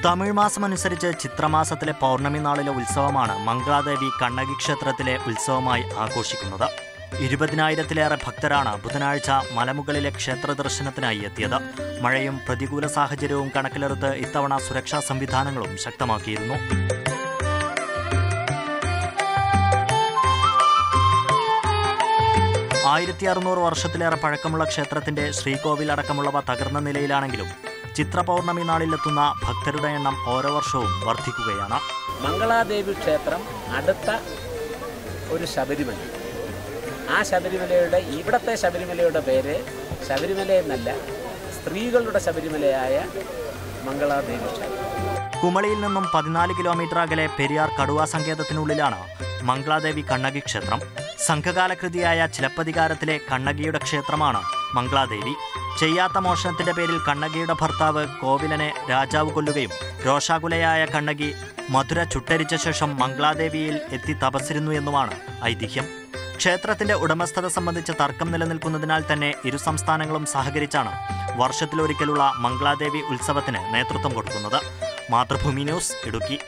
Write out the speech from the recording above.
തമിഴ് മാസമനുസരിച്ച് ചിത്രമാസത്തിലെ പൗർണമി നാളിലെ ഉത്സവമാണ് മംഗളാദേവി കണ്ണകി ക്ഷേത്രത്തിലെ ഉത്സവമായി ആഘോഷിക്കുന്നത് ഇരുപതിനായിരത്തിലേറെ ഭക്തരാണ് ബുധനാഴ്ച മലമുകളിലെ ക്ഷേത്ര ദർശനത്തിനായി എത്തിയത് മഴയും പ്രതികൂല സാഹചര്യവും കണക്കിലെടുത്ത് ഇത്തവണ സുരക്ഷാ സംവിധാനങ്ങളും ശക്തമാക്കിയിരുന്നു ആയിരത്തി അറുന്നൂറ് വർഷത്തിലേറെ പഴക്കമുള്ള ക്ഷേത്രത്തിന്റെ ശ്രീകോവിൽ അടക്കമുള്ളവ തകർന്ന നിലയിലാണെങ്കിലും ചിത്രപൗർണമി നാളിലെത്തുന്ന ഭക്തരുടെ എണ്ണം ഓരോ വർഷവും വർദ്ധിക്കുകയാണ് മംഗളാദേവി ക്ഷേത്രം അടുത്ത ഒരു ശബരിമല ആ ശബരിമലയുടെ ഇവിടത്തെ ശബരിമലയുടെ പേര് ശബരിമല എന്നല്ല സ്ത്രീകളുടെ ശബരിമലയായ മംഗളാദേവി ക്ഷേത്രം കുമളിയിൽ നിന്നും പതിനാല് കിലോമീറ്റർ അകലെ പെരിയാർ കടുവ സങ്കേതത്തിനുള്ളിലാണ് മംഗളാദേവി കണ്ണകി ക്ഷേത്രം സംഘകാല കൃതിയായ ചിലപ്പതികാരത്തിലെ കണ്ണകിയുടെ ക്ഷേത്രമാണ് മംഗളാദേവി ചെയ്യാത്ത മോഷണത്തിന്റെ പേരിൽ കണ്ണകിയുടെ ഭർത്താവ് കോവിലനെ രാജാവ് കൊല്ലുകയും രോഷാകുലയായ കണ്ണകി മധുര ചുട്ടരിച്ച ശേഷം മംഗളാദേവിയിൽ എത്തി തപസ്സിരുന്നു എന്നുമാണ് ഐതിഹ്യം ക്ഷേത്രത്തിന്റെ ഉടമസ്ഥത സംബന്ധിച്ച് തർക്കം നിലനിൽക്കുന്നതിനാൽ തന്നെ ഇരു സംസ്ഥാനങ്ങളും സഹകരിച്ചാണ് വർഷത്തിലൊരിക്കലുള്ള മംഗളാദേവി ഉത്സവത്തിന് നേതൃത്വം കൊടുക്കുന്നത് മാതൃഭൂമി ന്യൂസ് ഇടുക്കി